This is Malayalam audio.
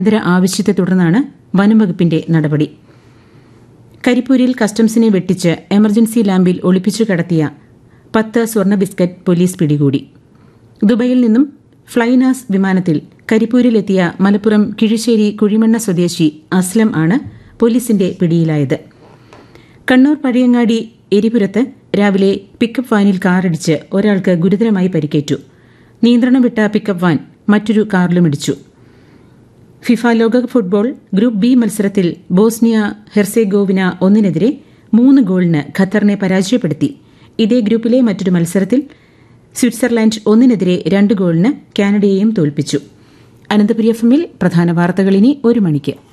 അടിയന്തര ആവശ്യത്തെ തുടർന്നാണ് വനംവകുപ്പിന്റെ നടപടി കരിപ്പൂരിൽ കസ്റ്റംസിനെ വെട്ടിച്ച് എമർജൻസി ലാമ്പിൽ ഒളിപ്പിച്ചു കടത്തിയ പത്ത് സ്വർണ്ണ ബിസ്ക്കറ്റ് പോലീസ് പിടികൂടി ദുബൈയിൽ നിന്നും ഫ്ലൈനാസ് വിമാനത്തിൽ കരിപ്പൂരിലെത്തിയ മലപ്പുറം കിഴിശ്ശേരി കുഴിമണ്ണ സ്വദേശി അസ്ലം ആണ് പോലീസിന്റെ പിടിയിലായത് കണ്ണൂർ പഴയങ്ങാടി എരിപുരത്ത് രാവിലെ പിക്കപ്പ് വാനിൽ കാറിടിച്ച് ഒരാൾക്ക് ഗുരുതരമായി പരിക്കേറ്റു നിയന്ത്രണം വിട്ട പിക്കപ്പ് വാൻ മറ്റൊരു കാറിലുമിടിച്ചു ഫിഫ ലോകകപ്പ് ഫുട്ബോൾ ഗ്രൂപ്പ് ബി മത്സരത്തിൽ ബോസ്നിയ ഹെർസെഗോവിന ഒന്നിനെതിരെ മൂന്ന് ഗോളിന് ഖത്തറിനെ പരാജയപ്പെടുത്തി ഇതേ ഗ്രൂപ്പിലെ മറ്റൊരു മത്സരത്തിൽ സ്വിറ്റ്സർലാൻഡ് ഒന്നിനെതിരെ രണ്ട് ഗോളിന് കാനഡയെയും തോൽപ്പിച്ചു അനന്തപുരി എഫ് എമ്മിൽ പ്രധാന വാർത്തകൾ ഇനി ഒരു മണിക്ക്